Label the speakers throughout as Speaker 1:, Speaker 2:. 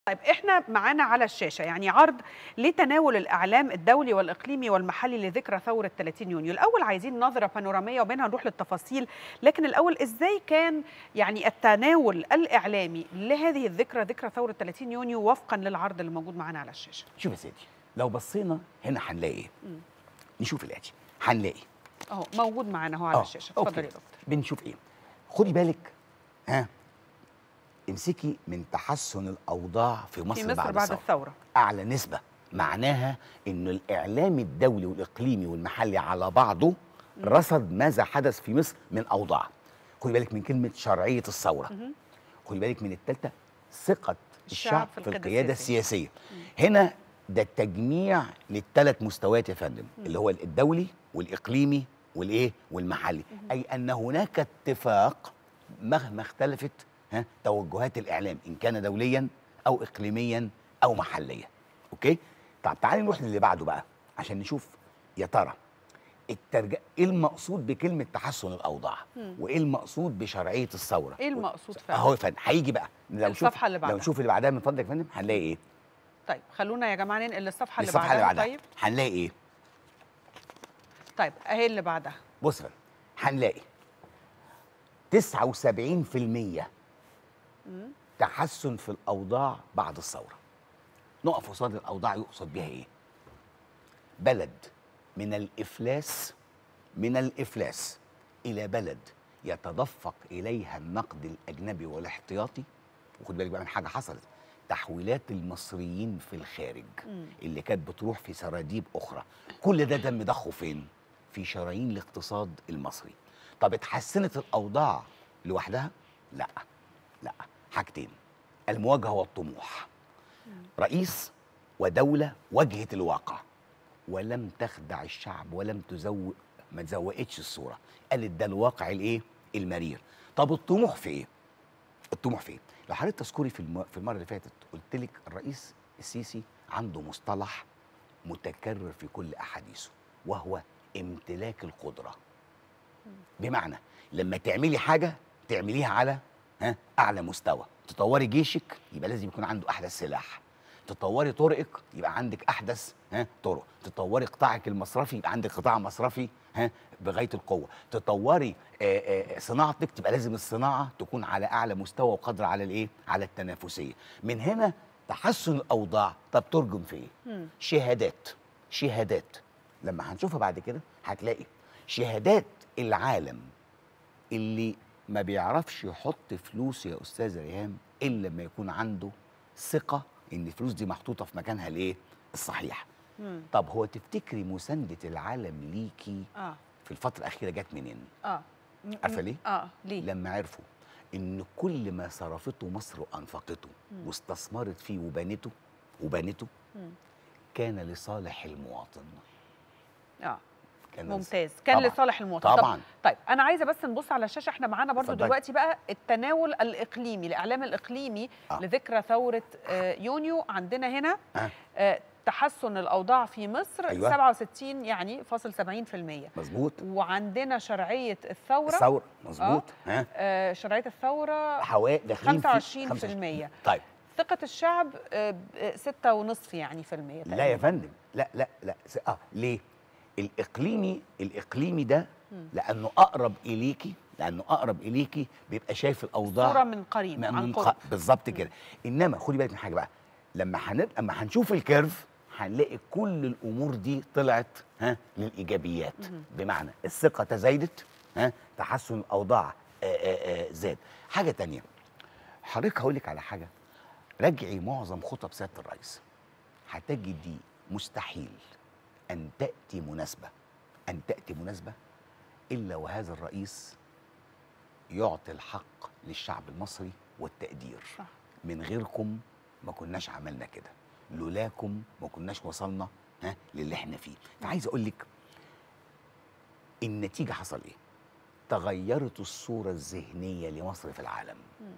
Speaker 1: طيب احنا معانا على الشاشه يعني عرض لتناول الاعلام الدولي والاقليمي والمحلي لذكرى ثوره 30 يونيو، الاول عايزين نظره بانوراميه وبينها نروح للتفاصيل، لكن الاول ازاي كان يعني التناول الاعلامي لهذه الذكرى ذكرى ثوره 30 يونيو وفقا للعرض اللي موجود معانا على الشاشه؟
Speaker 2: شوف يا سيدي لو بصينا هنا هنلاقي ايه؟
Speaker 1: مم.
Speaker 2: نشوف الاتي هنلاقي
Speaker 1: اهو موجود معانا اهو على
Speaker 2: آه،
Speaker 1: الشاشه،
Speaker 2: أوكي.
Speaker 1: اتفضل يا دكتور.
Speaker 2: بنشوف ايه؟ خدي بالك ها امسكي من تحسن الاوضاع في مصر,
Speaker 1: في مصر
Speaker 2: بعد,
Speaker 1: بعد
Speaker 2: الثوره
Speaker 1: الثوره.
Speaker 2: اعلى نسبه معناها ان الاعلام الدولي والاقليمي والمحلي على بعضه رصد ماذا حدث في مصر من اوضاع خدي بالك من كلمه شرعيه الثوره
Speaker 1: مهم.
Speaker 2: خدي بالك من الثالثه ثقه
Speaker 1: الشعب
Speaker 2: الشعب
Speaker 1: في
Speaker 2: في
Speaker 1: القيادة
Speaker 2: القياده
Speaker 1: السياسية.
Speaker 2: السياسيه هنا ده التجميع للثلاث مستويات يا فندم اللي هو الدولي والاقليمي والايه والمحلي اي ان هناك اتفاق مهما اختلفت ها توجهات الاعلام ان كان دوليا او اقليميا او محليا اوكي طب تعالي نروح للي بعده بقى عشان نشوف يا ترى الترج... ايه المقصود بكلمه تحسن الاوضاع وايه المقصود بشرعيه الثوره
Speaker 1: ايه المقصود فعلا؟
Speaker 2: اهو يا فندم هيجي بقى لو
Speaker 1: الصفحة اللي بعدها.
Speaker 2: لو نشوف اللي بعدها من فضلك يا فندم هنلاقي ايه
Speaker 1: طيب خلونا يا جماعه ننقل للصفحه اللي
Speaker 2: الصفحه اللي
Speaker 1: بعدها
Speaker 2: بعدها
Speaker 1: طيب
Speaker 2: هنلاقي ايه
Speaker 1: طيب اهي اللي بعدها
Speaker 2: بص يا فندم هنلاقي 79% تحسن في الاوضاع بعد الثوره نقف قصاد الاوضاع يقصد بها ايه بلد من الافلاس من الافلاس الى بلد يتدفق اليها النقد الاجنبي والاحتياطي وخد بالك بقى من حاجه حصلت تحويلات المصريين في الخارج اللي كانت بتروح في سراديب اخرى كل ده تم ضخه فين في شرايين الاقتصاد المصري طب اتحسنت الاوضاع لوحدها لا لا حاجتين المواجهه والطموح رئيس ودوله واجهت الواقع ولم تخدع الشعب ولم تزوق ما تزوقتش الصوره قالت ده الواقع الايه المرير طب الطموح في ايه الطموح في ايه لو حضرتك تذكري في الم... في المره اللي فاتت قلت لك الرئيس السيسي عنده مصطلح متكرر في كل احاديثه وهو امتلاك القدره بمعنى لما تعملي حاجه تعمليها على ها اعلى مستوى تطوري جيشك يبقى لازم يكون عنده احدث سلاح تطوري طرقك يبقى عندك احدث ها طرق تطوري قطاعك المصرفي يبقى عندك قطاع مصرفي ها بغايه القوه تطوري آه، آه، صناعتك تبقى لازم الصناعه تكون على اعلى مستوى وقدر على الايه على التنافسيه من هنا تحسن الاوضاع طب ترجم في ايه شهادات شهادات لما هنشوفها بعد كده هتلاقي شهادات العالم اللي ما بيعرفش يحط فلوس يا استاذ ريهام الا لما يكون عنده ثقه ان الفلوس دي محطوطه في مكانها الايه الصحيح
Speaker 1: مم.
Speaker 2: طب هو تفتكري مسانده العالم ليكي
Speaker 1: اه
Speaker 2: في الفتره الاخيره جت منين
Speaker 1: اه م-
Speaker 2: عارفة
Speaker 1: م-
Speaker 2: ليه؟
Speaker 1: اه ليه
Speaker 2: لما عرفوا ان كل ما صرفته مصر وانفقته واستثمرت فيه وبنته وبنته
Speaker 1: مم.
Speaker 2: كان لصالح المواطن
Speaker 1: اه
Speaker 2: كان
Speaker 1: ممتاز كان
Speaker 2: طبعاً.
Speaker 1: لصالح المواطن
Speaker 2: طبعاً.
Speaker 1: طب طيب انا عايزه بس نبص على الشاشه احنا معانا برضو
Speaker 2: اتفضلي.
Speaker 1: دلوقتي بقى التناول الاقليمي الاعلام الاقليمي
Speaker 2: آه.
Speaker 1: لذكرى ثوره آه، يونيو عندنا هنا
Speaker 2: آه.
Speaker 1: آه، تحسن الاوضاع في مصر
Speaker 2: أيوة.
Speaker 1: 67 يعني فاصل 70%
Speaker 2: مظبوط
Speaker 1: وعندنا شرعيه الثوره
Speaker 2: الثوره مظبوط ها
Speaker 1: آه، شرعيه الثوره
Speaker 2: حوالي داخلين في
Speaker 1: 25%
Speaker 2: طيب
Speaker 1: ثقه الشعب آه، ب- ستة ونصف يعني في المية
Speaker 2: لا يا
Speaker 1: تقريباً.
Speaker 2: فندم لا لا لا س- اه ليه الاقليمي الاقليمي ده لانه اقرب اليكي لانه اقرب اليكي بيبقى شايف الاوضاع
Speaker 1: صوره من قريب
Speaker 2: من
Speaker 1: عن
Speaker 2: من
Speaker 1: قرب
Speaker 2: ق- بالظبط كده انما خدي بالك من حاجه بقى لما هنبقى اما هنشوف الكيرف هنلاقي كل الامور دي طلعت ها للايجابيات بمعنى الثقه تزايدت ها تحسن الاوضاع آه، آه، آه، زاد حاجه تانية حضرتك هقول لك على حاجه راجعي معظم خطب سياده الرئيس هتجدي مستحيل ان تاتي مناسبه ان تاتي مناسبه الا وهذا الرئيس يعطي الحق للشعب المصري والتقدير
Speaker 1: صح.
Speaker 2: من غيركم ما كناش عملنا كده لولاكم ما كناش وصلنا ها للي احنا فيه فعايز اقول لك النتيجه حصل ايه تغيرت الصوره الذهنيه لمصر في العالم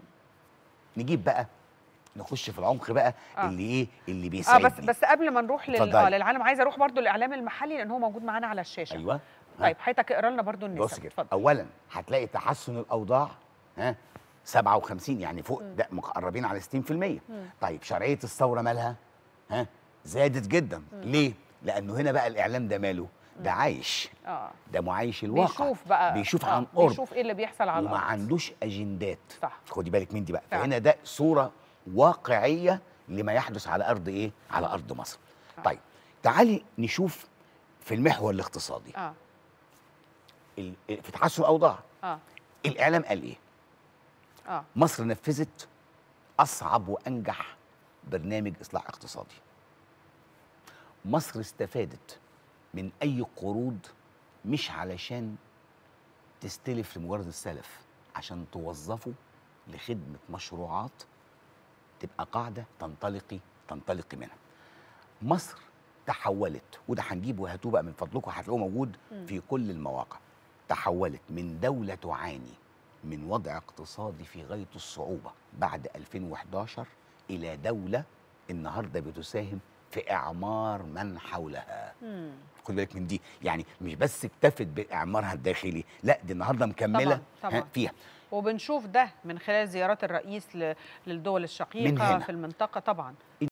Speaker 2: نجيب بقى نخش في العمق بقى
Speaker 1: آه.
Speaker 2: اللي ايه اللي
Speaker 1: اه
Speaker 2: بيسعدني
Speaker 1: بس بس قبل ما نروح لل...
Speaker 2: اتفضلي.
Speaker 1: آه للعالم عايزه اروح برضو للاعلام المحلي لان هو موجود معانا على الشاشه
Speaker 2: ايوه ها.
Speaker 1: طيب حضرتك اقرا لنا برضو
Speaker 2: بص
Speaker 1: النسب
Speaker 2: كده
Speaker 1: اتفضل
Speaker 2: اولا هتلاقي تحسن الاوضاع ها 57 يعني فوق ده مقربين على 60% طيب شرعيه الثوره مالها ها زادت جدا ليه لانه هنا بقى الاعلام ده ماله ده عايش
Speaker 1: اه
Speaker 2: ده معايش الواقع
Speaker 1: بيشوف بقى
Speaker 2: بيشوف
Speaker 1: آه،
Speaker 2: عن قرب
Speaker 1: بيشوف ايه اللي بيحصل على
Speaker 2: وما
Speaker 1: الارض
Speaker 2: عندوش اجندات
Speaker 1: صح
Speaker 2: خدي بالك من دي بقى
Speaker 1: فعلا.
Speaker 2: فهنا ده صوره واقعيه لما يحدث على ارض ايه على ارض مصر
Speaker 1: آه.
Speaker 2: طيب تعالي نشوف في المحور الاقتصادي
Speaker 1: اه
Speaker 2: ال- في تحسن الاوضاع
Speaker 1: اه
Speaker 2: الاعلام قال ايه
Speaker 1: اه
Speaker 2: مصر نفذت اصعب وانجح برنامج اصلاح اقتصادي مصر استفادت من اي قروض مش علشان تستلف لمجرد السلف عشان توظفه لخدمه مشروعات تبقى قاعده تنطلقي تنطلقي منها مصر تحولت وده هنجيبه وهاتوه بقى من فضلكم هتلاقوه موجود في كل المواقع تحولت من دوله تعاني من وضع اقتصادي في غايه الصعوبه بعد 2011 الى دوله النهارده بتساهم في اعمار من حولها
Speaker 1: مم.
Speaker 2: خد بالك من دي يعني مش بس اكتفت باعمارها الداخلي لا دي النهارده مكمله
Speaker 1: طبعاً، طبعاً.
Speaker 2: ها، فيها
Speaker 1: وبنشوف ده من خلال زيارات الرئيس ل- للدول الشقيقه
Speaker 2: هنا.
Speaker 1: في المنطقه طبعا